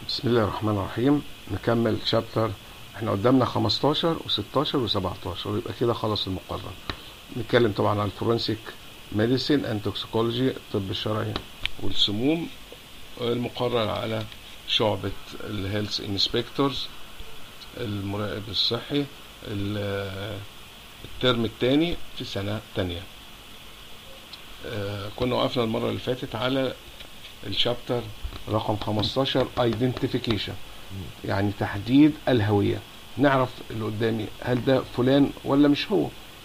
بسم الله الرحمن الرحيم نكمل شابتر احنا قدامنا 15 و16 و17 يبقى كده خلص المقرر نتكلم طبعا عن الفورنسيك ميديسين اند توكسيكولوجي الطب الشرعي والسموم المقرر على شعبة الهيلث انسبكتورز المراقب الصحي ال- الترم الثاني في سنة تانية آه، كنا وقفنا المرة اللي فاتت على الشابتر رقم 15 identification يعني تحديد الهوية نعرف اللي قدامي هل ده فلان ولا مش هو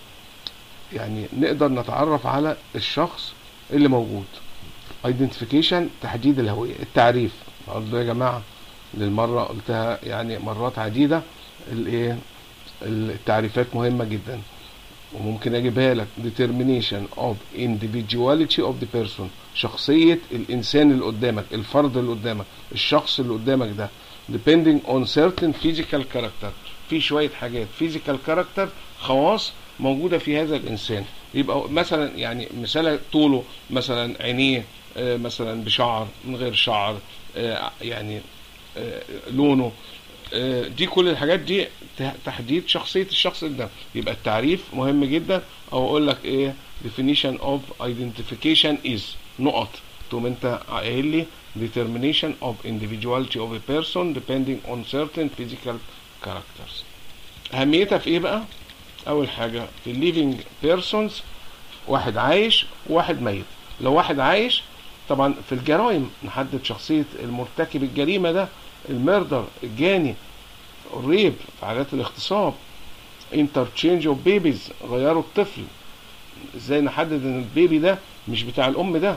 يعني نقدر نتعرف على الشخص اللي موجود identification تحديد الهوية التعريف برضه يا جماعة للمرة قلتها يعني مرات عديدة الايه التعريفات مهمة جدا وممكن اجيبها لك determination of individuality of the person شخصية الانسان اللي قدامك الفرد اللي قدامك الشخص اللي قدامك ده depending on certain physical character في شوية حاجات physical character خواص موجودة في هذا الانسان يبقى مثلا يعني مثال طوله مثلا عينيه آه، مثلا بشعر من غير شعر آه، يعني آه، لونه آه، دي كل الحاجات دي ت- تحديد شخصية الشخص ده يبقى التعريف مهم جدا او اقول لك ايه definition of identification is نقط تقوم انت قايل لي determination of individuality of a person depending on certain physical characters اهميتها في ايه بقى اول حاجة في living persons واحد عايش وواحد ميت لو واحد عايش طبعا في الجرائم نحدد شخصية المرتكب الجريمة ده المردر الجاني الريب في حالات الاغتصاب انترتشينج اوف بيبيز غيروا الطفل ازاي نحدد ان البيبي ده مش بتاع الام ده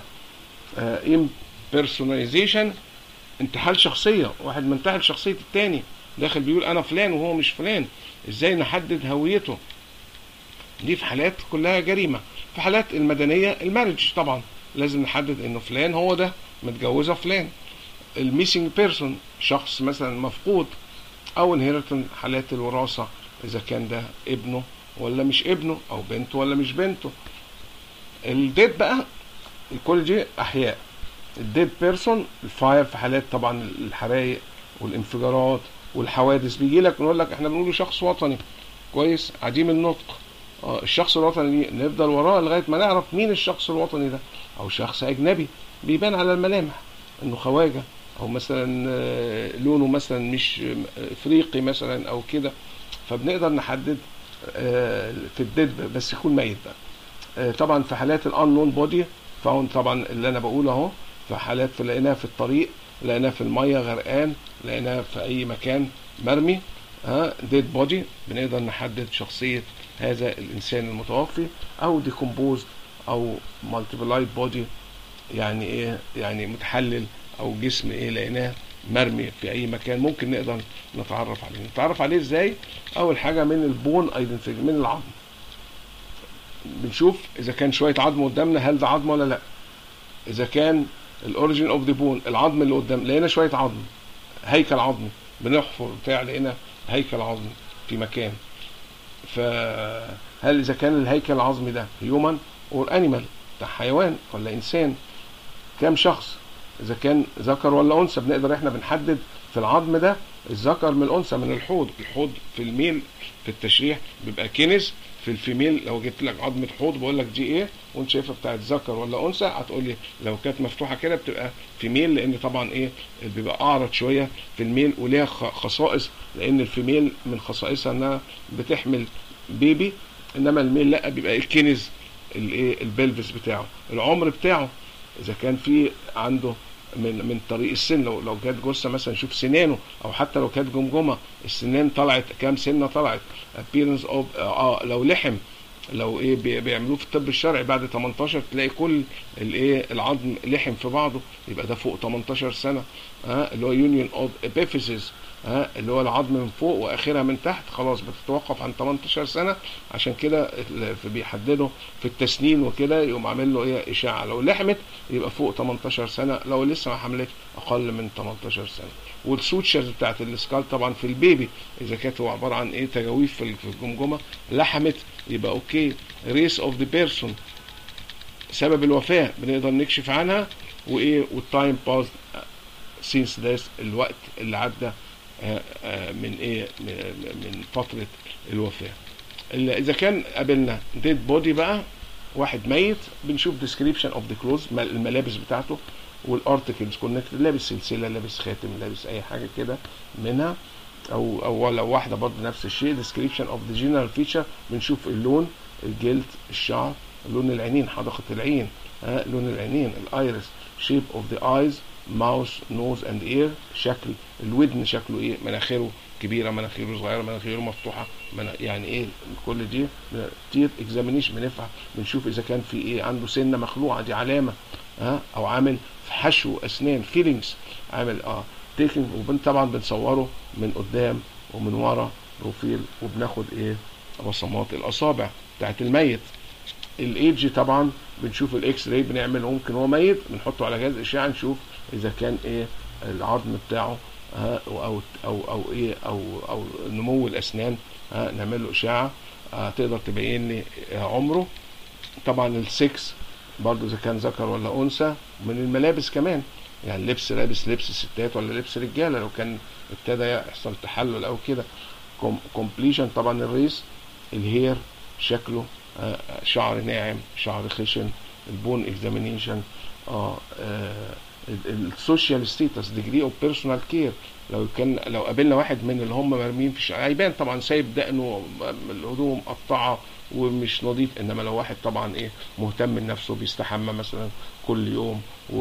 امبرسوناليزيشن انتحال شخصية واحد منتحل شخصية التاني داخل بيقول انا فلان وهو مش فلان ازاي نحدد هويته دي في حالات كلها جريمة في حالات المدنية المارج طبعا لازم نحدد انه فلان هو ده متجوزة فلان الميسنج بيرسون شخص مثلا مفقود او انهيرتن حالات الوراثة اذا كان ده ابنه ولا مش ابنه او بنته ولا مش بنته الديد بقى كل دي احياء الديد بيرسون الفاير في حالات طبعا الحرائق والانفجارات والحوادث بيجي لك نقول لك احنا بنقول شخص وطني كويس عديم النطق اه الشخص الوطني دي نفضل وراه لغايه ما نعرف مين الشخص الوطني ده او شخص اجنبي بيبان على الملامح انه خواجه او مثلا آه، لونه مثلا مش آه، افريقي مثلا او كده فبنقدر نحدد آه، في الديد بس يكون ميت بقى آه، طبعا في حالات الانون بودي فاون طبعا اللي انا بقوله اهو في حالات في لقيناها في الطريق لقيناها في الميه غرقان لقيناها في اي مكان مرمي ها ديد بودي بنقدر نحدد شخصيه هذا الانسان المتوفي او ديكومبوز او مالتيبلايد بودي يعني ايه يعني متحلل او جسم ايه لقيناه مرمي في اي مكان ممكن نقدر نتعرف عليه نتعرف عليه ازاي اول حاجه من البون ايدنتيفيكيشن من العظم بنشوف اذا كان شويه عظم قدامنا هل ده عظم ولا لا اذا كان الاوريجين اوف ذا بون العظم اللي قدام لقينا شويه عظم هيكل عظمي بنحفر بتاع لقينا هيكل عظمي في مكان فهل اذا كان الهيكل العظمي ده هيومن اور انيمال ده حيوان ولا انسان كام شخص اذا كان ذكر ولا انثى بنقدر احنا بنحدد في العظم ده الذكر من الانثى من الحوض الحوض في الميل في التشريح بيبقى كنس في الفيميل لو جبت لك عظمه حوض بقول لك دي ايه وانت شايفها بتاعت ذكر ولا انثى هتقول لي لو كانت مفتوحه كده بتبقى فيميل لان طبعا ايه بيبقى اعرض شويه في الميل وليها خ- خصائص لان الفيميل من خصائصها انها بتحمل بيبي انما الميل لا بيبقى الكنز الايه البلفس بتاعه العمر بتاعه اذا كان في عنده من من طريق السن لو لو جت جثه مثلا شوف سنانه او حتى لو كانت جمجمه السنان طلعت كام سنه طلعت appearance of اه لو لحم لو ايه بي- بيعملوه في الطب الشرعي بعد 18 تلاقي كل الايه العظم لحم في بعضه يبقى ده فوق 18 سنه ها اللي هو يونيون اوف ابيفيسز ها اللي هو العظم من فوق واخرها من تحت خلاص بتتوقف عن 18 سنه عشان كده ال- في- بيحددوا في التسنين وكده يقوم عامل له ايه اشاعه لو لحمت يبقى فوق 18 سنه لو لسه ما حملتش اقل من 18 سنه والسوتشرز بتاعت السكال طبعا في البيبي اذا كانت هو عباره عن ايه تجاويف في في الجمجمه لحمت يبقى اوكي ريس اوف ذا بيرسون سبب الوفاه بنقدر نكشف عنها وايه والتايم باز since this الوقت اللي عدى آه، آه، من ايه من من فتره الوفاه ال- اذا كان قابلنا ديد بودي بقى واحد ميت بنشوف description of the clothes مل- الملابس بتاعته والارتكلز كونكتد لابس سلسله لابس خاتم لابس اي حاجه كده منها او او لو واحده برضه نفس الشيء description of the general feature بنشوف اللون الجلد الشعر لون العينين حدقه العين ها لون العينين الايرس shape of the eyes mouth nose and ear شكل الودن شكله ايه مناخيره كبيره مناخيره صغيره مناخيره مفتوحه من يعني ايه كل دي تير اكزامينيشن بنفع بنشوف اذا كان في ايه عنده سنه مخلوعه دي علامه ها او عامل حشو اسنان فيلينجز عامل اه تيكنج وبن طبعا بنصوره من قدام ومن ورا بروفيل وبناخد ايه بصمات الاصابع بتاعت الميت الايدج طبعا بنشوف الاكس راي بنعمل ممكن هو ميت بنحطه على جهاز اشعه نشوف اذا كان ايه العظم بتاعه ها او او او ايه او او نمو الاسنان ها نعمل له اشعه آه تقدر تبين لي عمره طبعا السكس برضو اذا كان ذكر ولا انثى من الملابس كمان يعني لبس لابس لبس ستات ولا لبس رجاله لو كان ابتدى يحصل تحلل او كده كومبليشن طبعا الريس الهير شكله آه، شعر ناعم شعر خشن البون اكزامينيشن اه السوشيال ستيتس ديجري اوف بيرسونال كير لو كان لو قابلنا واحد من اللي هم مرميين في الشارع هيبان طبعا سايب دقنه الهدوم مقطعه ومش نظيف انما لو واحد طبعا ايه مهتم بنفسه بيستحمى مثلا كل يوم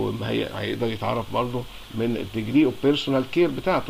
وهيقدر يتعرف برضه من الديجري اوف بيرسونال كير بتاعته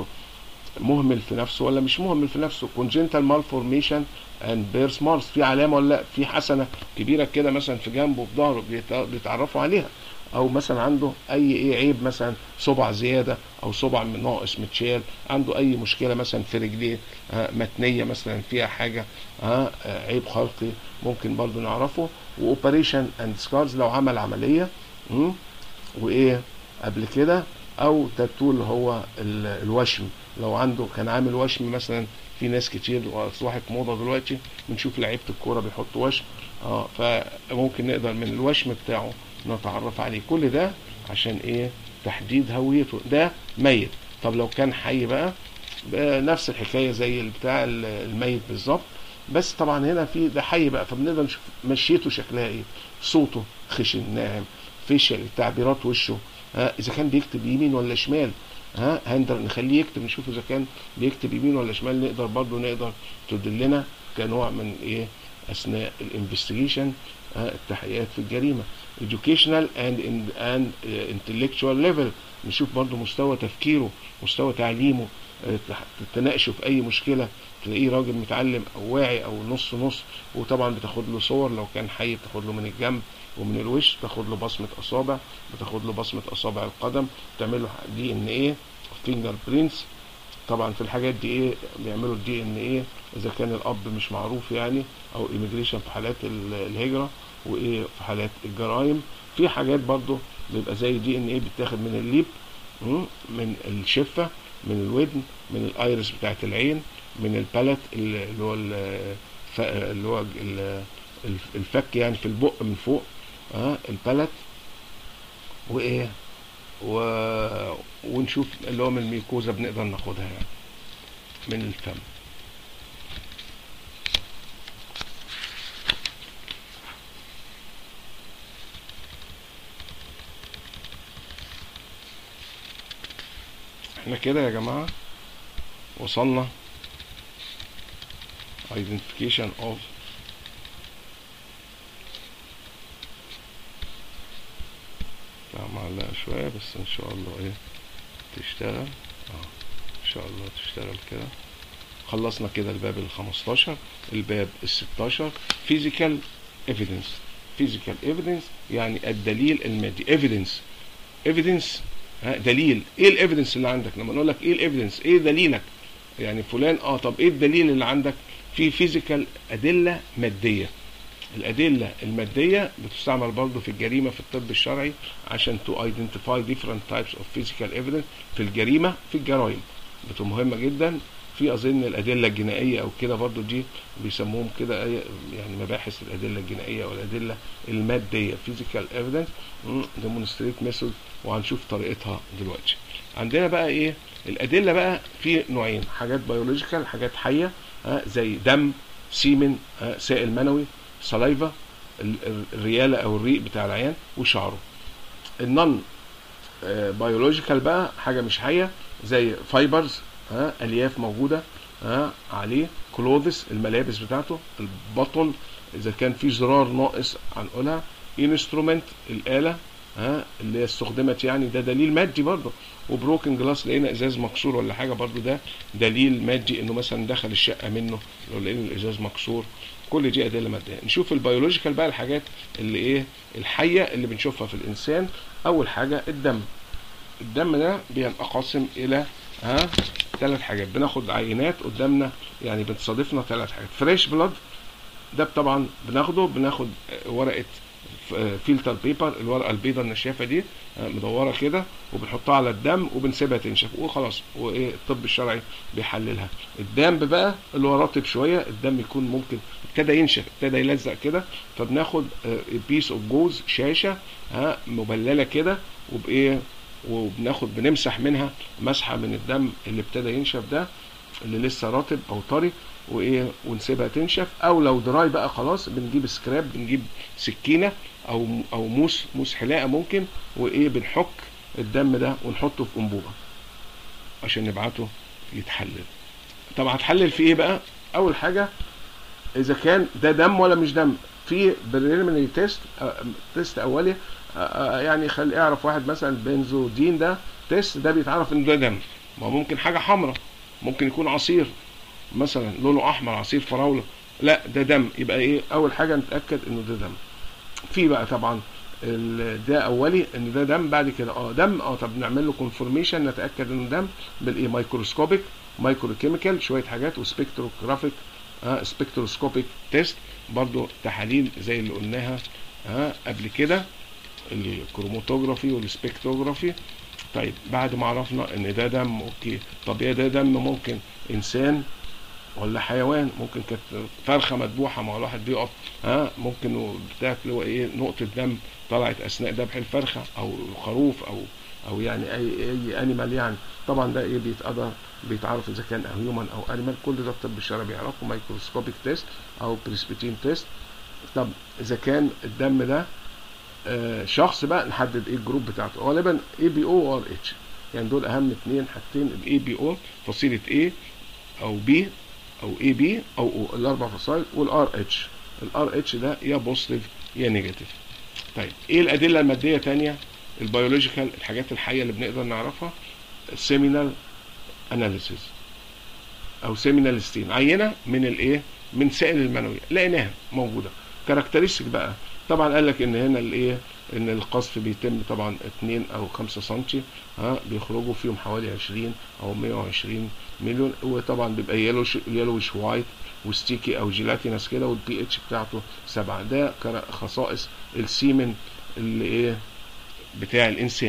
مهمل في نفسه ولا مش مهمل في نفسه كونجنتال مالفورميشن اند بيرس مارس في علامه ولا لا في حسنه كبيره كده مثلا في جنبه في ظهره بيت- بيتعرفوا عليها او مثلا عنده اي ايه عيب مثلا صبع زياده او صبع من ناقص متشال عنده اي مشكله مثلا في رجليه آه، متنيه مثلا فيها حاجه آه، آه، عيب خلقي ممكن برضو نعرفه واوبريشن اند سكارز لو عمل عمليه مم، وايه قبل كده او تاتو اللي هو ال- الوشم لو عنده كان عامل وشم مثلا في ناس كتير اصبحت موضه دلوقتي بنشوف لعيبه الكوره بيحطوا وشم اه فممكن نقدر من الوشم بتاعه نتعرف عليه كل ده عشان ايه تحديد هويته ده ميت طب لو كان حي بقى بقى نفس الحكايه زي اللي بتاع ال- الميت بالظبط بس طبعا هنا في ده حي بقى فبنقدر نشوف مشيته شكلها ايه صوته خشن ناعم فيشل تعبيرات وشه ها اذا كان بيكتب يمين ولا شمال ها هنقدر نخليه يكتب نشوف اذا كان بيكتب يمين ولا شمال نقدر برضه نقدر تدلنا كنوع من ايه اثناء الانفستيجيشن التحقيقات في الجريمه educational and in and uh, intellectual level نشوف برضه مستوى تفكيره مستوى تعليمه آه، تح- تناقشه في اي مشكله تلاقيه راجل متعلم او واعي او نص نص وطبعا بتاخد له صور لو كان حي بتاخد له من الجنب ومن الوش تاخد له بصمه اصابع بتاخد له بصمه اصابع القدم تعمل له دي ان ايه فينجر برينتس طبعا في الحاجات دي ايه بيعملوا الدي ان ايه اذا كان الاب مش معروف يعني او ايميجريشن في حالات ال- الهجره وايه في حالات الجرائم في حاجات برضو بيبقى زي دي ان ايه بيتاخد من الليب مم، من الشفه من الودن من الايرس بتاعت العين من البالت اللي هو ال- ف- اللي هو ال- الف- الفك يعني في البق من فوق اه البالت وايه و... ونشوف اللي هو من الميكوزا بنقدر ناخدها يعني من الفم احنا كده يا جماعة وصلنا identification of لا معلقة شوية بس ان شاء الله ايه تشتغل اه ان شاء الله تشتغل كده خلصنا كده الباب ال 15 الباب ال 16 physical evidence physical evidence يعني الدليل المادي evidence evidence ها دليل ايه الايفيدنس اللي عندك لما نقول لك ايه الايفيدنس ايه دليلك يعني فلان اه طب ايه الدليل اللي عندك في فيزيكال ادله ماديه الادله الماديه بتستعمل برضه في الجريمه في الطب الشرعي عشان تو ايدنتيفاي ديفرنت تايبس اوف فيزيكال ايفيدنس في الجريمه في الجرائم بتبقى مهمه جدا في اظن الادله الجنائيه او كده برضو دي بيسموهم كده أي- يعني مباحث الادله الجنائيه او الادله الماديه physical evidence demonstrate method وهنشوف طريقتها دلوقتي عندنا بقى ايه الادله بقى في نوعين حاجات بيولوجيكال حاجات حيه ها زي دم سيمن ها سائل منوي سلايفا الرياله او الريق بتاع العيان وشعره النون بيولوجيكال بقى حاجه مش حيه زي فايبرز ها الياف موجوده ها عليه كلوذس الملابس بتاعته البطن اذا كان في زرار ناقص هنقولها انسترومنت الاله ها اللي هي استخدمت يعني ده دليل مادي برضه وبروكن جلاس لقينا ازاز مكسور ولا حاجه برضه ده دليل مادي انه مثلا دخل الشقه منه لو لقينا الازاز مكسور كل دي ادله ماديه نشوف البيولوجيكال بقى الحاجات اللي ايه الحيه اللي بنشوفها في الانسان اول حاجه الدم الدم ده بينقسم الى ها ثلاث حاجات بناخد عينات قدامنا يعني بتصادفنا ثلاث حاجات فريش بلاد ده طبعا بناخده بناخد ورقه فلتر بيبر الورقه البيضاء النشافه دي مدوره كده وبنحطها على الدم وبنسيبها تنشف وخلاص وايه الطب الشرعي بيحللها الدم بقى اللي هو رطب شويه الدم يكون ممكن ابتدى ينشف ابتدى يلزق كده فبناخد بيس اوف جوز شاشه ها مبلله كده وبايه وبناخد بنمسح منها مسحه من الدم اللي ابتدى ينشف ده اللي لسه رطب او طري وايه ونسيبها تنشف او لو دراي بقى خلاص بنجيب سكراب بنجيب سكينه او او موس موس حلاقه ممكن وايه بنحك الدم ده ونحطه في انبوبه عشان نبعته يتحلل طب هتحلل في ايه بقى اول حاجه اذا كان ده دم ولا مش دم في بريليمينري تيست تيست اولي يعني خلي اعرف واحد مثلا بنزودين ده تيست ده بيتعرف ان ده دم ما ممكن حاجه حمراء ممكن يكون عصير مثلا لونه احمر عصير فراوله لا ده دم يبقى ايه اول حاجه نتاكد انه ده دم في بقى طبعا ده اولي ان ده دم بعد كده اه دم اه طب نعمل له كونفورميشن نتاكد انه دم بالايه مايكروسكوبيك مايكرو كيميكال شويه حاجات وسبكتروجرافيك اه سبكتروسكوبيك تيست برضو تحاليل زي اللي قلناها ها آه قبل كده الكروماتوجرافي والسبكتروجرافي طيب بعد ما عرفنا ان ده دم اوكي طب يا ده دم ممكن انسان ولا حيوان ممكن كانت فرخه مذبوحه مع الواحد بيقف ها ممكن بتاع اللي هو ايه نقطه دم طلعت اثناء ذبح الفرخه او خروف او او يعني اي اي انيمال يعني طبعا ده ايه بيتقدر بيتعرف اذا كان هيومن او انيمال كل ده الطب الشرعي بيعرفه مايكروسكوبيك تيست او بريسبيتين تيست طب اذا كان الدم ده آه شخص بقى نحدد ايه الجروب بتاعته غالبا اي بي او وار اتش يعني دول اهم اثنين حاجتين الاي بي او فصيله ايه او بي او اي بي او او الاربع فصائل والار اتش الار اتش ده يا بوزيتيف يا نيجاتيف طيب ايه الادله الماديه تانية البيولوجيكال الحاجات الحيه اللي بنقدر نعرفها سيمينال اناليسيز او سيمينال ستين عينه من الايه من سائل المنوي لقيناها موجوده كاركترستيك بقى طبعا قال لك ان هنا الايه ان القذف بيتم طبعا 2 او 5 سم ها بيخرجوا فيهم حوالي 20 او 120 مليون وطبعا بيبقى يلوش يلوش وايت وستيكي او جيلاتينس كده والبي اتش بتاعته 7 ده خصائص السيمن اللي ايه بتاع الانسان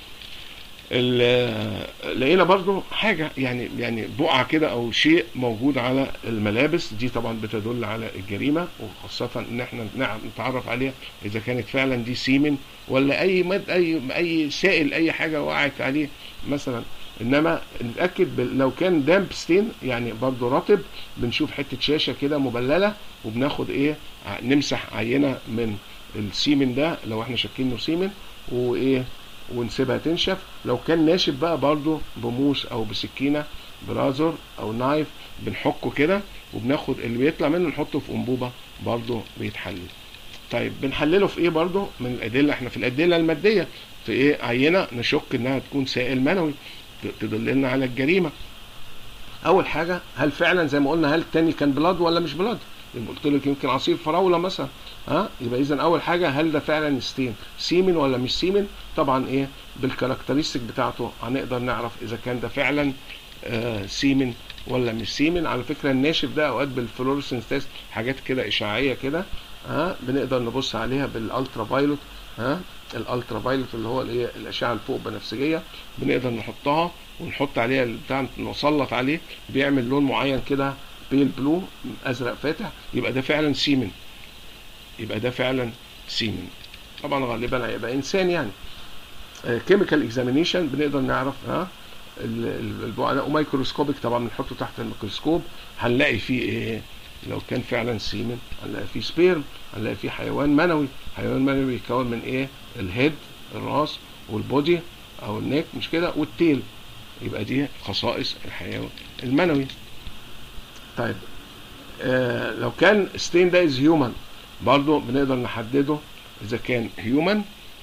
لقينا برضو حاجة يعني يعني بقعة كده أو شيء موجود على الملابس دي طبعا بتدل على الجريمة وخاصة إن إحنا نتعرف عليها إذا كانت فعلا دي سيمن ولا أي مد أي أي سائل أي حاجة وقعت عليه مثلا إنما نتأكد لو كان دامب ستين يعني برضو رطب بنشوف حتة شاشة كده مبللة وبناخد إيه نمسح عينة من السيمن ده لو إحنا شاكين إنه سيمن وإيه ونسيبها تنشف لو كان ناشف بقى برضو بموس او بسكينه برازر او نايف بنحكه كده وبناخد اللي بيطلع منه نحطه في انبوبه برضو بيتحلل طيب بنحلله في ايه برضو من الادله احنا في الادله الماديه في ايه عينه نشك انها تكون سائل منوي تدلنا على الجريمه اول حاجه هل فعلا زي ما قلنا هل التاني كان بلاد ولا مش بلاد قلت لك يمكن عصير فراوله مثلا ها يبقى اذا اول حاجه هل ده فعلا ستين سيمن ولا مش سيمن طبعا ايه بالكاركترستيك بتاعته هنقدر نعرف اذا كان ده فعلا آه سيمن ولا مش سيمن على فكره الناشف ده اوقات بالفلورسنس تيست حاجات كده اشعاعيه كده ها بنقدر نبص عليها بالالترا فايلوت ها الالترا فايلوت اللي هو الايه الاشعه الفوق بنفسجيه بنقدر نحطها ونحط عليها البتاع نسلط عليه بيعمل لون معين كده بيل بلو ازرق فاتح يبقى ده فعلا سيمن يبقى ده فعلا سيمن طبعا غالبا هيبقى انسان يعني كيميكال اكزامينيشن بنقدر نعرف ها ال- ال- البعد ومايكروسكوبيك طبعا بنحطه تحت الميكروسكوب هنلاقي فيه ايه لو كان فعلا سيمن هنلاقي فيه سبيرم هنلاقي فيه حيوان منوي حيوان منوي بيتكون من ايه الهيد الراس والبودي او النيك مش كده والتيل يبقى دي خصائص الحيوان المنوي طيب آه لو كان ستين ده از هيومن برضه بنقدر نحدده اذا كان هيومن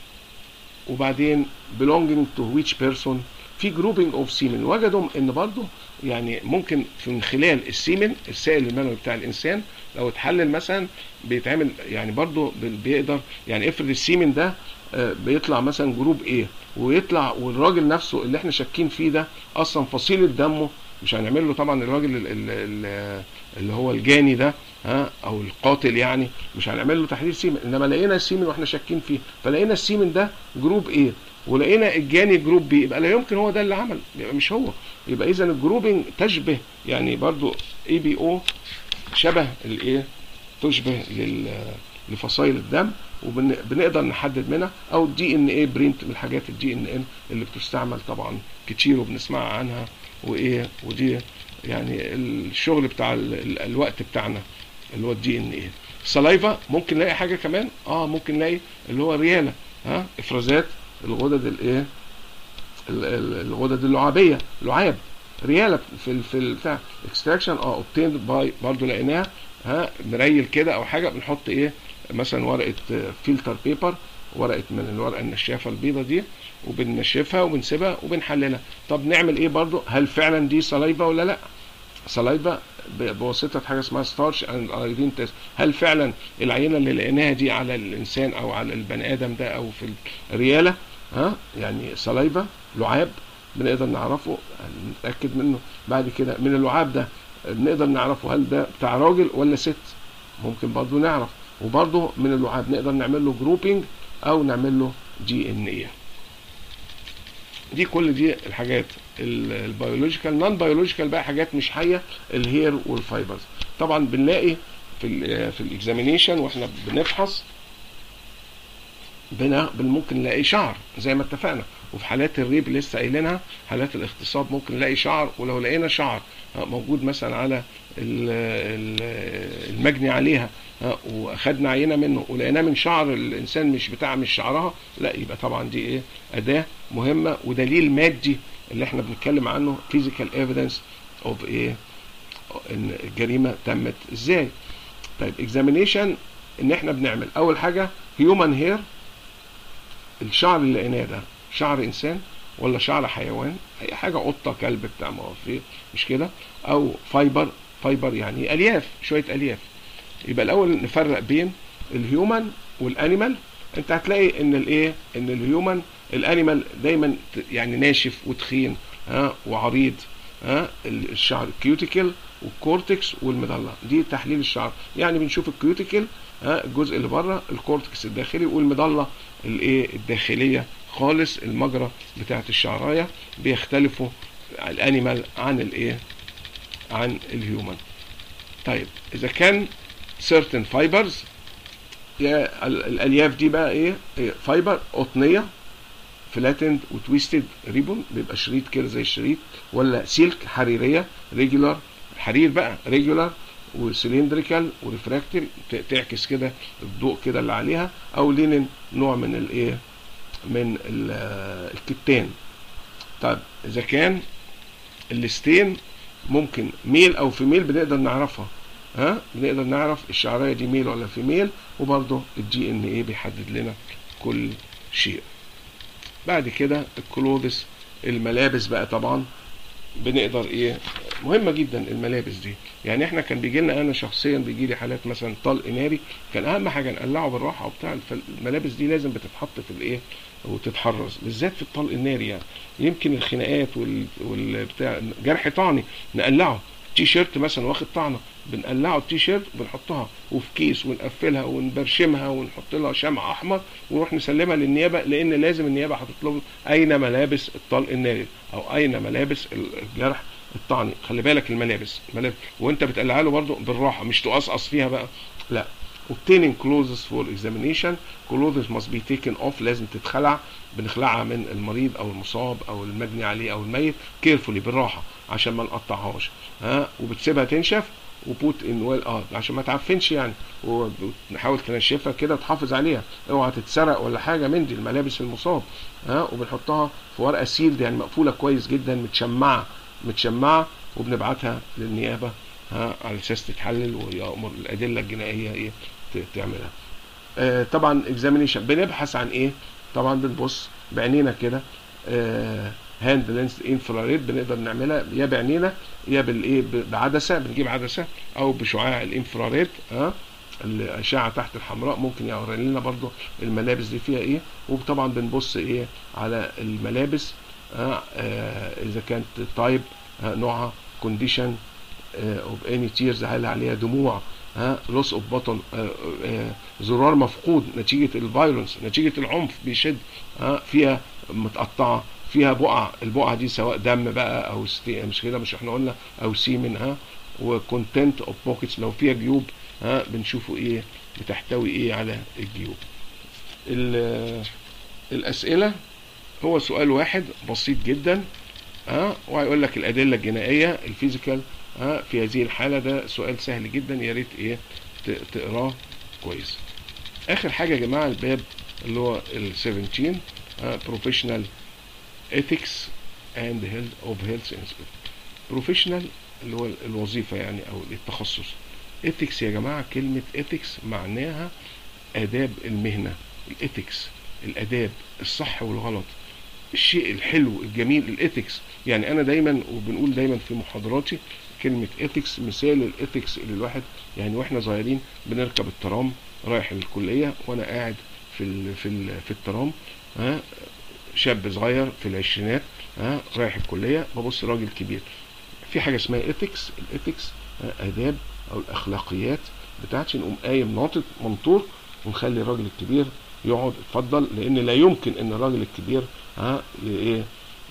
وبعدين belonging to which person في جروبنج اوف سيمن وجدوا ان برضه يعني ممكن من خلال السيمن السائل المنوي بتاع الانسان لو اتحلل مثلا بيتعمل يعني برضه بي- بيقدر يعني افرض السيمن ده آه، بيطلع مثلا جروب ايه ويطلع والراجل نفسه اللي احنا شاكين فيه ده اصلا فصيله دمه مش هنعمل له طبعا الراجل ال- ال- ال- اللي هو الجاني ده ها او القاتل يعني مش هنعمل له تحليل سيمن انما لقينا السيمن واحنا شاكين فيه فلقينا السيمن ده جروب ايه ولقينا الجاني جروب بي يبقى لا يمكن هو ده اللي عمل يبقى مش هو يبقى اذا الجروبنج تشبه يعني برضو اي بي او شبه الايه تشبه لل لفصائل الدم وبنقدر نحدد منها او الدي ان ايه برينت من الحاجات الدي ان ان اللي بتستعمل طبعا كتير وبنسمع عنها وايه ودي يعني الشغل بتاع ال- ال- الوقت بتاعنا اللي هو الدي ان ايه سلايفا ممكن نلاقي حاجه كمان اه ممكن نلاقي اللي هو رياله ها افرازات الغدد الايه ال- ال- الغدد اللعابيه لعاب رياله في ال- في البتاع اكستراكشن اه اوبتيند باي برضه لقيناها ها مريل كده او حاجه بنحط ايه مثلا ورقه فلتر بيبر ورقه من الورقه النشافه البيضه دي وبننشفها وبنسيبها وبنحللها طب نعمل ايه برضه هل فعلا دي سلايفا ولا لا سلايفا ب- بواسطه حاجه اسمها ستارش اند ايودين تيست هل فعلا العينه اللي لقيناها دي على الانسان او على البني ادم ده او في الرياله ها يعني سلايفا لعاب بنقدر نعرفه نتاكد منه بعد كده من اللعاب ده نقدر نعرفه هل ده بتاع راجل ولا ست ممكن برضه نعرف وبرضه من اللعاب نقدر نعمل له جروبينج او نعمل له دي ان ايه دي كل دي الحاجات البيولوجيكال نون بيولوجيكال بقى حاجات مش حيه الهير والفايبرز طبعا بنلاقي في ال في الاكزامينيشن واحنا بنفحص بنا بن- ممكن نلاقي شعر زي ما اتفقنا وفي حالات الريب اللي لسه قايلينها حالات الاغتصاب ممكن نلاقي شعر ولو لقينا شعر ها، موجود مثلا على ال- ال- المجني عليها ها، واخدنا عينه منه ولقيناه من شعر الانسان مش بتاع مش شعرها لا يبقى طبعا دي ايه اداه مهمه ودليل مادي اللي احنا بنتكلم عنه physical evidence of ايه ان الجريمه تمت ازاي طيب اكزامينيشن ان احنا بنعمل اول حاجه هيومن هير الشعر اللي لقيناه ده شعر انسان ولا شعر حيوان اي حاجه قطه كلب بتاع ما هو فيه مش كده او فايبر فايبر يعني الياف شويه الياف يبقى الاول نفرق بين الهيومن والانيمال انت هتلاقي ان الايه ان الهيومن الانيمال دايما ت- يعني ناشف وتخين ها وعريض ها ال- الشعر الكيوتيكل والكورتكس والمضله دي تحليل الشعر يعني بنشوف الكيوتيكل ها الجزء اللي بره الكورتكس الداخلي والمضله الايه الداخليه خالص المجرى بتاعت الشعرايه بيختلفوا الانيمال عن الايه عن الهيومن طيب اذا كان certain fibers يا ال- الالياف دي بقى ايه إيه، فايبر قطنيه فلاتند وتويستد ريبون بيبقى شريط كده زي الشريط ولا سلك حريريه ريجولار حرير بقى ريجولار وسلندريكال وريفراكتيف تعكس كده الضوء كده اللي عليها او لينن نوع من الايه من ال- آه، الكتان طيب اذا كان الستين ممكن ميل او فيميل بنقدر نعرفها ها بنقدر نعرف الشعريه دي ميل ولا فيميل وبرضه الدي ان ايه بيحدد لنا كل شيء بعد كده الكلودس الملابس بقى طبعا بنقدر ايه مهمه جدا الملابس دي يعني احنا كان بيجي لنا انا شخصيا بيجي لي حالات مثلا طلق ناري كان اهم حاجه نقلعه بالراحه وبتاع فالملابس دي لازم بتتحط في الايه وتتحرز بالذات في الطلق الناري يعني يمكن الخناقات وال... والبتاع جرح طعني نقلعه تي شيرت مثلا واخد طعنه بنقلعه التي شيرت بنحطها وفي كيس ونقفلها ونبرشمها ونحط لها شمع احمر ونروح نسلمها للنيابه لان لازم النيابه هتطلب اين ملابس الطلق الناري او اين ملابس الجرح الطعني خلي بالك الملابس الملابس وانت بتقلعها له برضه بالراحه مش تقصقص فيها بقى لا obtaining clothes for examination clothes must be taken off لازم تتخلع بنخلعها من المريض او المصاب او المجني عليه او الميت carefully بالراحه عشان ما نقطعهاش ها وبتسيبها تنشف وبوت ان ويل اه عشان ما تعفنش يعني ونحاول تنشفها كده وتحافظ عليها اوعى تتسرق ولا حاجه من دي الملابس المصاب ها وبنحطها في ورقه سيلد يعني مقفوله كويس جدا متشمعه متشمعه وبنبعتها للنيابه ها على اساس تتحلل ويامر الادله الجنائيه ايه ت- تعملها آه طبعا اكزامينيشن بنبحث عن ايه طبعا بنبص بعينينا كده هاند لينس انفراريد بنقدر نعملها يا بعينينا يا بالايه ب- بعدسه بنجيب عدسه او بشعاع الانفراريد ها الاشعه تحت الحمراء ممكن يوري لنا برضو الملابس دي فيها ايه وطبعا بنبص ايه على الملابس ها آه اذا كانت تايب نوعها كونديشن اوف اني تيرز هل عليها دموع ها لوس اوف بطن زرار مفقود نتيجه الفايولنس نتيجه العنف بيشد ها فيها متقطعه فيها بقع البقعه دي سواء دم بقى او ستي مش كده مش احنا قلنا او سيمن ها وكونتنت اوف بوكيتس لو فيها جيوب ها بنشوفوا ايه بتحتوي ايه على الجيوب ال- الاسئله هو سؤال واحد بسيط جدا ها وهيقول لك الادله الجنائيه الفيزيكال ها في هذه الحاله ده سؤال سهل جدا يا ريت ايه ت- تقراه كويس اخر حاجه يا جماعه الباب اللي هو ال 17 بروفيشنال ethics and health of health inspector بروفيشنال اللي هو الوظيفه يعني او التخصص ethics يا جماعه كلمه ethics معناها آداب المهنة الإيثكس الآداب الصح والغلط الشيء الحلو الجميل الإيثكس يعني أنا دايما وبنقول دايما في محاضراتي كلمة إيثكس مثال الإيثكس اللي الواحد يعني وإحنا صغيرين بنركب الترام رايح الكلية وأنا قاعد في ال في ال في الترام ها شاب صغير في العشرينات ها رايح الكلية ببص راجل كبير في حاجة اسمها إيثكس الإيثكس آداب أو الأخلاقيات بتاعتي نقوم قايم ناطط منطور ونخلي الراجل الكبير يقعد اتفضل لان لا يمكن ان الراجل الكبير ها ي- ايه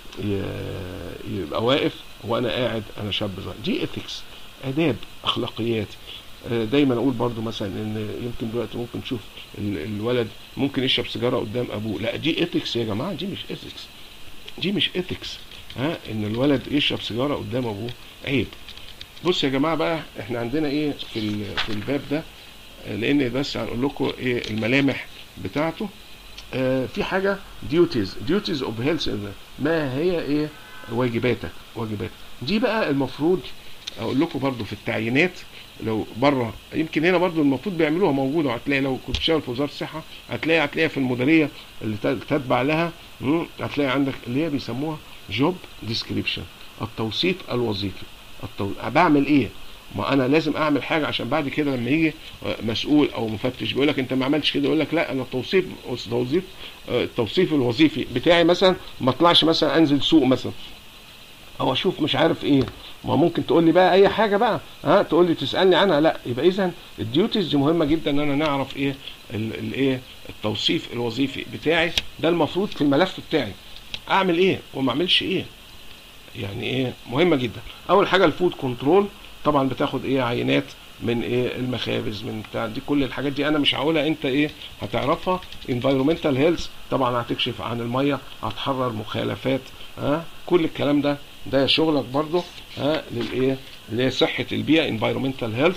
ي- يبقى واقف وانا قاعد انا شاب صغير دي ايثكس اداب اخلاقيات آه، دايما اقول برضو مثلا ان يمكن دلوقتي ممكن تشوف ال- الولد ممكن يشرب سيجاره قدام ابوه لا دي ايثكس يا جماعه دي مش ايثكس دي مش ايثكس ها ان الولد يشرب سيجاره قدام ابوه عيب بص يا جماعه بقى احنا عندنا ايه في ال- في الباب ده آه، لان بس هنقول لكم ايه الملامح بتاعته آه في حاجه ديوتيز ديوتيز اوف هيلث ما هي ايه واجباتك واجباتك دي بقى المفروض اقول لكم برضو في التعيينات لو بره يمكن هنا برضو المفروض بيعملوها موجوده هتلاقي لو كنت شغال في وزاره الصحه هتلاقي هتلاقيها في المديريه اللي ت- تتبع لها مم، هتلاقي عندك اللي هي بيسموها جوب ديسكريبشن التوصيف الوظيفي التو... بعمل ايه ما انا لازم اعمل حاجه عشان بعد كده لما يجي آه، مسؤول او مفتش بيقول لك انت ما عملتش كده يقول لك لا انا التوصيف توظيف آه، التوصيف الوظيفي بتاعي مثلا ما اطلعش مثلا انزل سوق مثلا او اشوف مش عارف ايه ما ممكن تقول لي بقى اي حاجه بقى ها تقول لي تسالني عنها لا يبقى اذا الديوتيز دي مهمه جدا ان انا نعرف ايه الايه التوصيف الوظيفي بتاعي ده المفروض في الملف بتاعي اعمل ايه وما اعملش ايه يعني ايه مهمه جدا اول حاجه الفود كنترول طبعا بتاخد ايه عينات من ايه المخابز من بتاع دي كل الحاجات دي انا مش هقولها انت ايه هتعرفها environmental health طبعا هتكشف عن الميه هتحرر مخالفات ها كل الكلام ده ده شغلك برضه ها للايه اللي هي صحه البيئه environmental health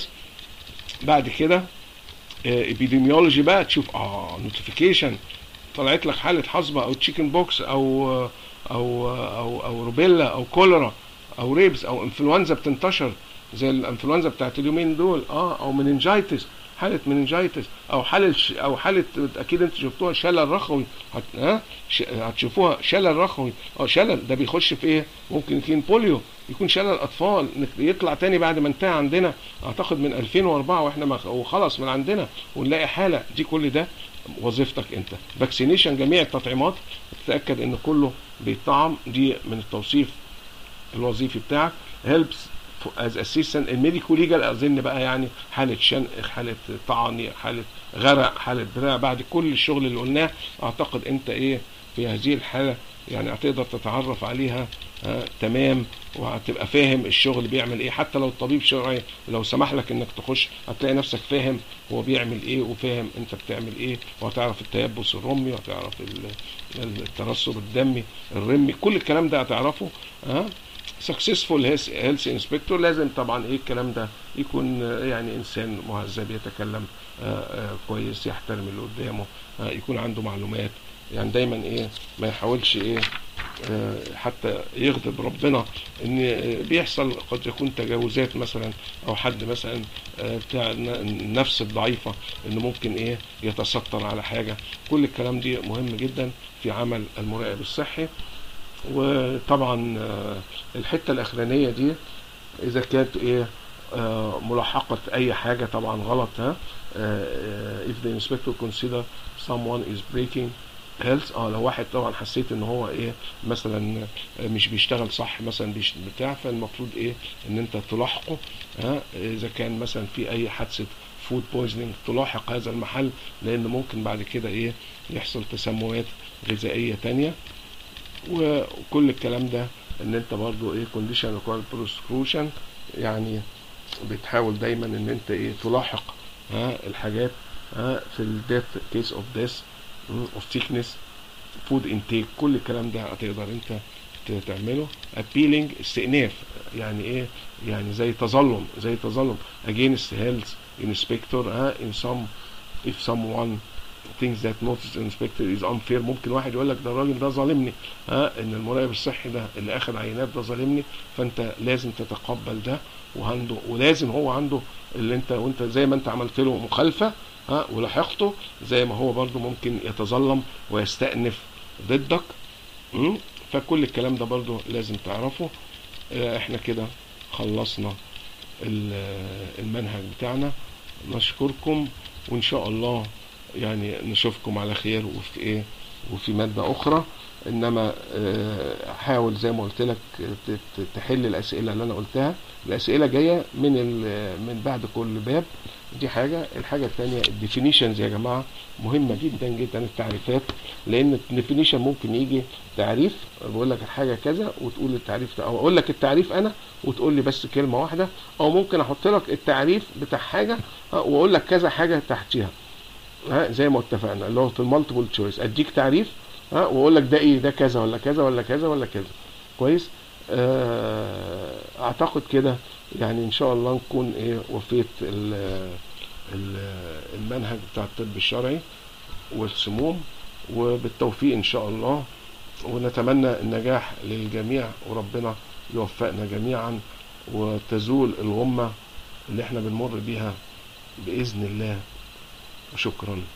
بعد كده ابيديميولوجي بقى تشوف اه نوتيفيكيشن طلعت لك حاله حصبه او تشيكن بوكس او او او او روبيلا او كوليرا او ريبس او انفلونزا بتنتشر زي الانفلونزا بتاعت اليومين دول اه او مننجايتس حاله مننجايتس او حاله ش- او حاله اكيد انتوا شفتوها شلل رخوي هت... ها ش... هتشوفوها شلل رخوي اه شلل ده بيخش في ايه ممكن يكون بوليو يكون شلل اطفال نك- يطلع تاني بعد ما انتهى عندنا اعتقد من 2004 واحنا ما... وخلص من عندنا ونلاقي حاله دي كل ده وظيفتك انت فاكسينيشن جميع التطعيمات تتاكد ان كله بيطعم دي من التوصيف الوظيفي بتاعك هيلبس از اسيستنت الميديكو ليجال اظن بقى يعني حاله شنق حاله طعن حاله غرق حاله بتاع بعد كل الشغل اللي قلناه اعتقد انت ايه في هذه الحاله يعني هتقدر تتعرف عليها آه تمام وهتبقى فاهم الشغل بيعمل ايه حتى لو الطبيب شرعي لو سمح لك انك تخش هتلاقي نفسك فاهم هو بيعمل ايه وفاهم انت بتعمل ايه وهتعرف التيبس الرمي وهتعرف ال- الترسب الدمي الرمي كل الكلام ده هتعرفه ها سكسسفول هيلث انسبكتور لازم طبعا ايه الكلام ده يكون آه، يعني انسان مهذب يتكلم آه، آه، كويس يحترم اللي قدامه آه، يكون عنده معلومات يعني دايما ايه ما يحاولش ايه آه، حتى يغضب ربنا ان آه، بيحصل قد يكون تجاوزات مثلا او حد مثلا آه، بتاع الن- النفس الضعيفه انه ممكن ايه يتستر على حاجه كل الكلام دي مهم جدا في عمل المراقب الصحي وطبعا آه، الحته الاخرانيه دي اذا كانت ايه آه، ملاحقه اي حاجه طبعا غلط ها آه، if the inspector consider someone is breaking health اه لو واحد طبعا حسيت ان هو ايه مثلا آه، مش بيشتغل صح مثلا بيش بتاع فالمفروض ايه ان انت تلاحقه ها اذا كان مثلا في اي حادثه فود بويزنينج تلاحق هذا المحل لان ممكن بعد كده ايه يحصل تسممات غذائيه تانية وكل الكلام ده ان انت برضو ايه كونديشن ريكوارد بروسكروشن يعني بتحاول دايما ان انت ايه تلاحق ها الحاجات ها في الديث كيس اوف ديث اوف سيكنس فود انتيك كل الكلام ده هتقدر انت ت- تعمله ابيلينج استئناف يعني ايه يعني زي تظلم زي تظلم against health inspector ها in some if someone thinks that notice inspector is unfair ممكن واحد يقول لك ده الراجل ده ظالمني ها ان المراقب الصحي ده اللي اخذ عينات ده ظالمني فانت لازم تتقبل ده وعنده ولازم هو عنده اللي انت وانت زي ما انت عملت له مخالفه ها ولاحقته زي ما هو برضو ممكن يتظلم ويستأنف ضدك م? فكل الكلام ده برضو لازم تعرفه آه، احنا كده خلصنا ال- المنهج بتاعنا نشكركم وان شاء الله يعني نشوفكم على خير وفي ايه وفي مادة اخرى انما آه، حاول زي ما قلت لك ت- ت- تحل الاسئله اللي انا قلتها الاسئله جايه من ال- من بعد كل باب دي حاجه الحاجه الثانيه الديفينيشنز يا جماعه مهمه جدا جدا التعريفات لان الديفينيشن ممكن يجي تعريف بقول لك الحاجه كذا وتقول التعريف ده او اقول لك التعريف انا وتقول لي بس كلمه واحده او ممكن احط لك التعريف بتاع حاجه ها، واقول لك كذا حاجه تحتيها ها زي ما اتفقنا اللي هو في المالتيبل تشويس اديك تعريف ها واقول لك ده ايه ده كذا ولا كذا ولا كذا ولا كذا كويس آه، اعتقد كده يعني ان شاء الله نكون ايه وفيت ال- ال- المنهج بتاع الطب الشرعي والسموم وبالتوفيق ان شاء الله ونتمنى النجاح للجميع وربنا يوفقنا جميعا وتزول الغمة اللي احنا بنمر بيها بإذن الله وشكرا